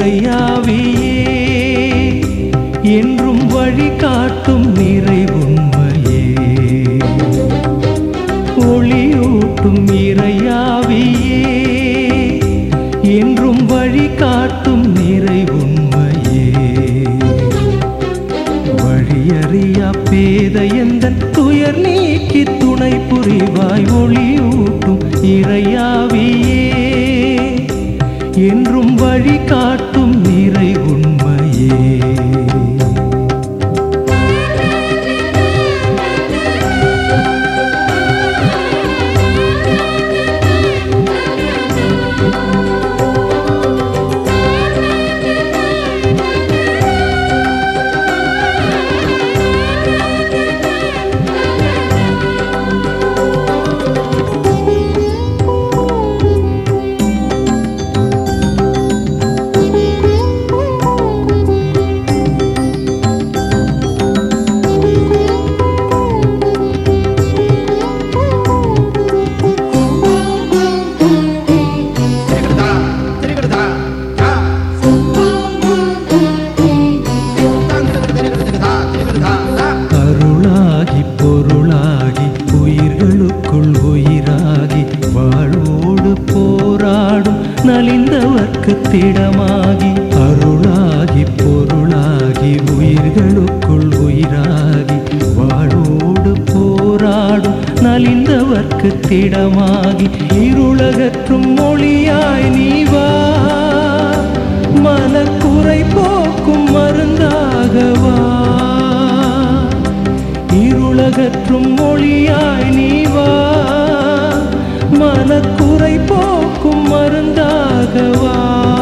இறையாவியே என்றும் வழி காட்டும் நிறைவுண்மையே ஒளியூட்டும் இறையாவியே என்றும் வழி காட்டும் நிறைவுண்மையே வழியறியா பேத எந்தன் துயர் நீக்கி துணை புரிவாய் ஒளியூட்டும் இறையாவியே என்றும் வழி காட்டும் நிறை உண்மையே திரிகடதா திரிகடதா தா திரிகடதா திரிகடதா தா அருளாகி பொருளாகி உயிர்களுக்குள் உயிராகி வாழ்வோடு போராடும் நலிந்தவர்க்கு திடமாகி அருளாகி பொருளாகி உயிர்களுக்குள் உயிராகி வாழ்வோடு போராடும் நலிந்தவர்க்கு திடமாகி இருளகற்றும் மொழியாய் நீ வா மனக்குறை போக்கும் மருந்தாகவா இருளகற்றும் மொழியாய் நீ வா மனக்குறை போக்கும் மருந்தாகவா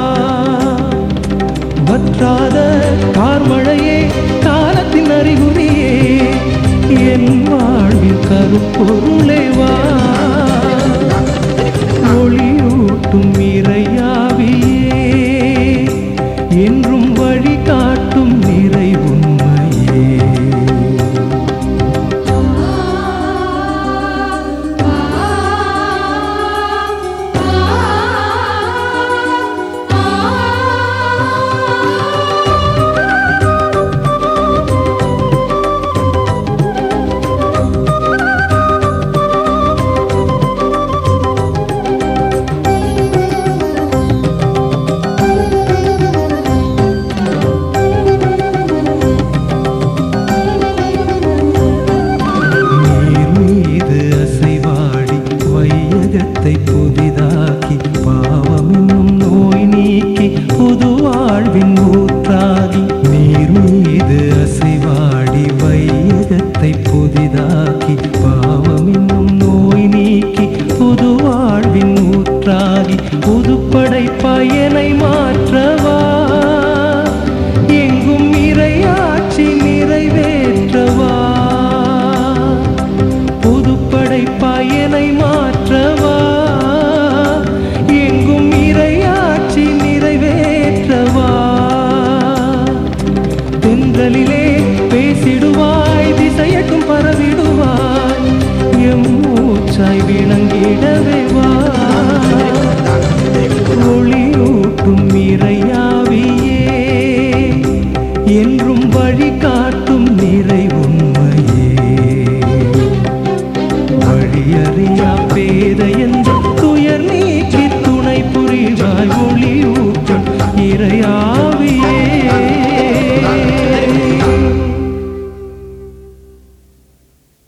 வற்றாத கார்மழையே காலத்தின் அறிகுறியே என் வாழ்வில் கருப்பொருளே வா ஒளியூட்டும் இறையாவியே என்றும் வழி காட்டும் நிறை உண்மையே நீர் மீது அசைவாடி வையகத்தை புதிதாக்கி பாவம் என்னும் நோய் நீக்கி புது வாழ்வின் ஊற்றாகி நீர் மீது அசைவாடி வையகத்தை புதிதாக்கி பாவம் என்னும் நோய் நீக்கி புது வாழ்வின் ஊற்றாகி புதுப்படை பயனை மாற்றவா எங்கும் இறையாட்சி நிறைவேற்றவா புதுப்படை பயனை மாற்றவா எங்கும் இறையாட்சி நிறைவேற்றவா தென்றலிலே பேசிடுவாய் திசையட்டும் பரவிடுவாய் எம் மூச்சாய் விளங்கிடவே வா ஒளியூட்டும் இறையாவியே என்றும் வழி காட்டும் நிறை உண்மையே வழியறியா பேத எந்த துயர் நீக்கி துணை புரிவாய் ஒளியூட்டும் இறையா